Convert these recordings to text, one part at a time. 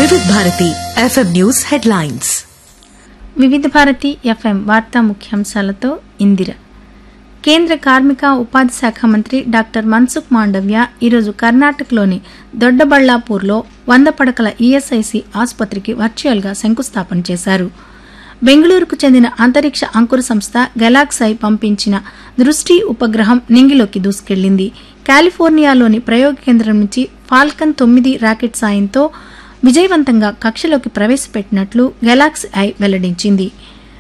వివిధ Bharati FM news headlines వివిధ Bharati FM వార్తా ముఖ్యాంశాలతో ఇందిర కేంద్ర కార్మిక ఉపాధి శాఖ మంత్రి డాక్టర్ మన్సుఖ్ మాండవ్య ఈరోజు కర్ణాటకలోని దొడ్డబళ్లాపూర్లో వంద పడకల ఈఎస్ఐసి ఆసుపత్రికి వర్చువల్గా శంకుస్థాపన చేశారు బెంగళూరుకు చెందిన అంతరిక్ష అంకుర సంస్థ గెలాక్సై పంపించిన దృష్టి ఉపగ్రహం నింగిలోకి దూసుకెళ్లింది కాలిఫోర్నియాలోని ప్రయోగ కేంద్రం నుంచి ఫాల్కన్ తొమ్మిది రాకెట్ సాయంతో విజయవంతంగా కక్షలోకి ప్రవేశపెట్టినట్లు గెలాక్సీ ఐ వెల్లడించింది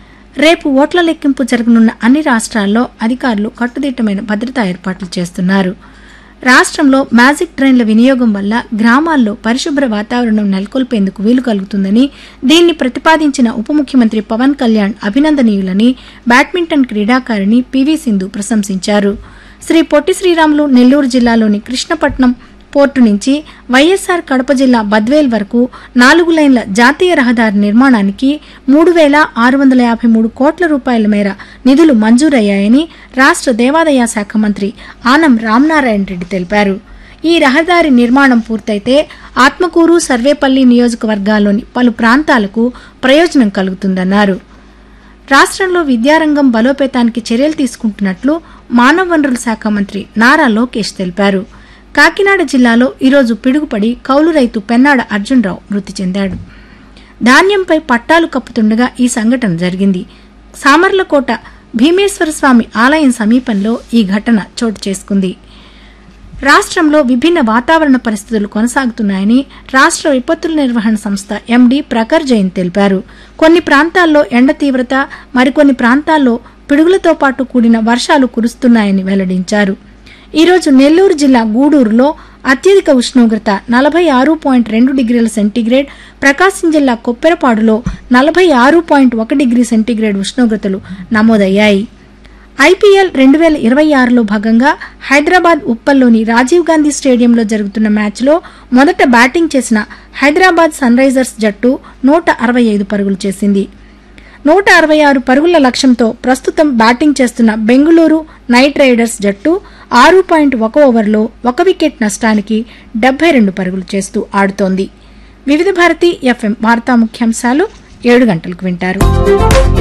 రేపు ఓట్ల లెక్కింపు జరగనున్న అన్ని రాష్ట్రాల్లో అధికారులు కట్టుదిట్టమైన భద్రతా ఏర్పాట్లు చేస్తున్నారు రాష్ట్రంలో మ్యాజిక్ ట్రైన్ల వినియోగం వల్ల గ్రామాల్లో పరిశుభ్ర వాతావరణం నెలకొల్పేందుకు వీలు కలుగుతుందని దీన్ని ప్రతిపాదించిన ఉప ముఖ్యమంత్రి పవన్ కళ్యాణ్ అభినందనీయులని బ్యాడ్మింటన్ క్రీడాకారిణి పివి సింధు ప్రశంసించారు శ్రీ పొట్టి శ్రీరాములు నెల్లూరు జిల్లాలోని కృష్ణపట్నం పోర్టు నుంచి వైఎస్సార్ కడప జిల్లా బద్వేల్ వరకు నాలుగు లైన్ల జాతీయ రహదారి నిర్మాణానికి మూడు వేల ఆరు వందల యాభై మూడు కోట్ల రూపాయల మేర నిధులు మంజూరయ్యాయని రాష్ట్ర దేవాదాయ శాఖ మంత్రి ఆనం రామనారాయణ రెడ్డి తెలిపారు ఈ రహదారి నిర్మాణం పూర్తయితే ఆత్మకూరు సర్వేపల్లి నియోజకవర్గాల్లోని పలు ప్రాంతాలకు ప్రయోజనం కలుగుతుందన్నారు రాష్ట్రంలో విద్యారంగం బలోపేతానికి చర్యలు తీసుకుంటున్నట్లు మానవ వనరుల శాఖ మంత్రి నారా లోకేష్ తెలిపారు కాకినాడ జిల్లాలో ఈరోజు పిడుగుపడి కౌలు రైతు పెన్నాడ అర్జున్రావు మృతి చెందాడు ధాన్యంపై పట్టాలు కప్పుతుండగా ఈ సంఘటన జరిగింది సామర్లకోట భీమేశ్వర స్వామి ఆలయం సమీపంలో ఈ ఘటన చోటు చేసుకుంది రాష్ట్రంలో విభిన్న వాతావరణ పరిస్థితులు కొనసాగుతున్నాయని రాష్ట్ర విపత్తుల నిర్వహణ సంస్థ ఎండీ ప్రఖర్ జైన్ తెలిపారు కొన్ని ప్రాంతాల్లో ఎండ తీవ్రత మరికొన్ని ప్రాంతాల్లో పిడుగులతో పాటు కూడిన వర్షాలు కురుస్తున్నాయని వెల్లడించారు ఈరోజు నెల్లూరు జిల్లా గూడూరులో అత్యధిక ఉష్ణోగ్రత నలభై ఆరు పాయింట్ రెండు డిగ్రీల సెంటీగ్రేడ్ ప్రకాశం జిల్లా కొప్పెరపాడులో నలభై ఆరు పాయింట్ ఒక డిగ్రీ సెంటీగ్రేడ్ ఉష్ణోగ్రతలు నమోదయ్యాయి ఐపీఎల్ రెండు వేల ఇరవై ఆరులో భాగంగా హైదరాబాద్ ఉప్పల్లోని రాజీవ్ గాంధీ స్టేడియంలో జరుగుతున్న మ్యాచ్లో మొదట బ్యాటింగ్ చేసిన హైదరాబాద్ సన్ రైజర్స్ జట్టు నూట అరవై ఐదు పరుగులు చేసింది నూట అరవై ఆరు పరుగుల లక్ష్యంతో ప్రస్తుతం బ్యాటింగ్ చేస్తున్న బెంగళూరు నైట్ రైడర్స్ జట్టు ఆరు పాయింట్ ఒక ఓవర్లో ఒక వికెట్ నష్టానికి డెబ్బై రెండు పరుగులు చేస్తూ ఆడుతోంది వివిధ భారతి ఎఫ్ఎం వార్తా ముఖ్యాంశాలు ఏడు గంటలకు వింటారు